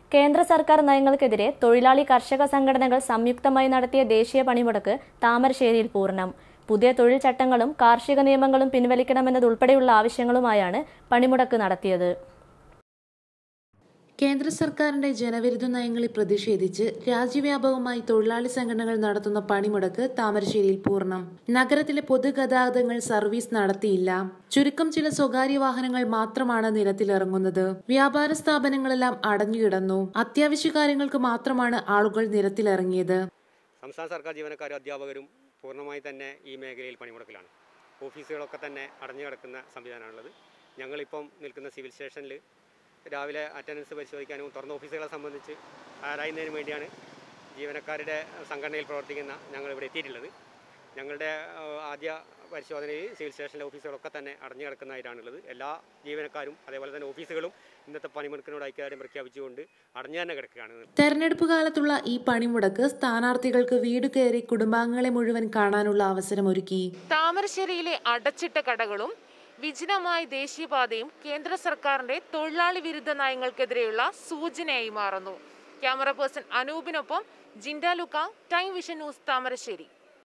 കേന്ദ്ര സർക്കാർ നയങ്ങൾക്കെതിരെ തൊഴിലാളി കർഷക സംഘടനകൾ സംയുക്തമായി നടത്തിയ ദേശീയ പണിമുടക്ക് താമരശ്ശേരിയിൽ പൂർണ്ണം പുതിയ തൊഴിൽ ചട്ടങ്ങളും കാർഷിക നിയമങ്ങളും പിൻവലിക്കണമെന്നതുൾപ്പെടെയുള്ള ആവശ്യങ്ങളുമായാണ് പണിമുടക്ക് നടത്തിയത് കേന്ദ്ര സർക്കാരിന്റെ ജനവിരുദ്ധ നയങ്ങളിൽ പ്രതിഷേധിച്ച് രാജ്യവ്യാപകമായി തൊഴിലാളി സംഘടനകൾ നടത്തുന്ന പണിമുടക്ക് താമരശ്ശേരിയിൽ പൂർണ്ണം നഗരത്തിലെ പൊതുഗതാഗതങ്ങൾ സർവീസ് നടത്തിയില്ല ചുരുക്കം ചില സ്വകാര്യ വാഹനങ്ങൾ മാത്രമാണ് നിരത്തിലിറങ്ങുന്നത് വ്യാപാര സ്ഥാപനങ്ങളെല്ലാം അടഞ്ഞുകിടന്നു അത്യാവശ്യ കാര്യങ്ങൾക്ക് മാത്രമാണ് ആളുകൾ നിരത്തിലിറങ്ങിയത് സംസ്ഥാന സർക്കാർ ജീവനക്കാരും അധ്യാപകരും പൂർണ്ണമായി തന്നെ ഈ മേഖലയിൽ പണിമുടക്കിലാണ് ഓഫീസുകളൊക്കെ തന്നെ അടഞ്ഞു കിടക്കുന്ന സംവിധാനമാണുള്ളത് ഞങ്ങളിപ്പം നിൽക്കുന്ന സിവിൽ സ്റ്റേഷനിൽ രാവിലെ അറ്റൻഡൻസ് പരിശോധിക്കാനും തുറന്ന ഓഫീസുകളെ സംബന്ധിച്ച് ആരായുന്നതിന് വേണ്ടിയാണ് ജീവനക്കാരുടെ സംഘടനയിൽ പ്രവർത്തിക്കുന്ന ഞങ്ങൾ ഇവിടെ എത്തിയിട്ടുള്ളത് ഞങ്ങളുടെ ആ, ആദ്യ പരിശോധനയിൽ സിവിൽ സ്റ്റേഷനിലെ ഓഫീസുകളൊക്കെ തന്നെ അടഞ്ഞു കിടക്കുന്നതായിട്ടാണുള്ളത് എല്ലാ ജീവനക്കാരും അതേപോലെ തന്നെ ഓഫീസുകളും ഇന്നത്തെ പണിമുടക്കിനോട് ഐക്യദാർഢ്യം പ്രഖ്യാപിച്ചുകൊണ്ട് അടഞ്ഞു തന്നെ കിടക്കുകയാണ് തെരഞ്ഞെടുപ്പ് കാലത്തുള്ള ഈ പണിമുടക്ക് സ്ഥാനാർത്ഥികൾക്ക് വീട് കയറി കുടുംബാംഗങ്ങളെ മുഴുവൻ കാണാനുള്ള അവസരമൊരുക്കി താമരശ്ശേരിയിലെ അടച്ചിട്ട കടകളും വിജനമായ ദേശീയപാതയും കേന്ദ്ര സർക്കാരിന്റെ തൊഴിലാളി വിരുദ്ധ നയങ്ങൾക്കെതിരെയുള്ള സൂചനയായി മാറുന്നു ക്യാമറ പേഴ്സൺ അനൂപിനൊപ്പം ജിൻഡ ലുക്ക ടൈം വിഷൻ ന്യൂസ് താമരശ്ശേരി